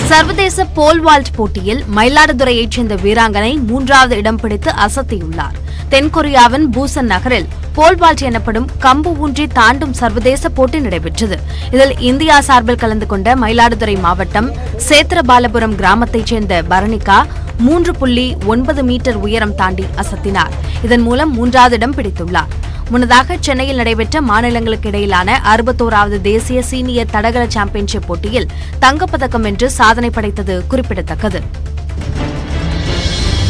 சர்வதேச போல் வால்ட் போட்டியில் மயிலாடுதுறையைச் சேர்ந்த வீராங்கனை மூன்றாவது இடம் பிடித்து அசத்தியுள்ளார் தென்கொரியாவின் பூசன் நகரில் போல் வால்ட் எனப்படும் கம்பு ஊன்றி தாண்டும் சர்வதேச போட்டி நடைபெற்றது இதில் இந்தியா சார்பில் கலந்து கொண்ட மயிலாடுதுறை மாவட்டம் சேத்திரபாலபுரம் கிராமத்தைச் சேர்ந்த பரணிகா மூன்று புள்ளி ஒன்பது மீட்டர் உயரம் தாண்டி அசத்தினார் இதன் மூலம் மூன்றாவது இடம் பிடித்துள்ளார் முன்னதாக சென்னையில் நடைபெற்ற மாநிலங்களுக்கு இடையிலான அறுபத்தோராவது தேசிய சீனியர் தடகள சாம்பியன்ஷிப் போட்டியில் தங்கப்பதக்கம் வென்று சாதனை படைத்தது குறிப்பிடத்தக்கது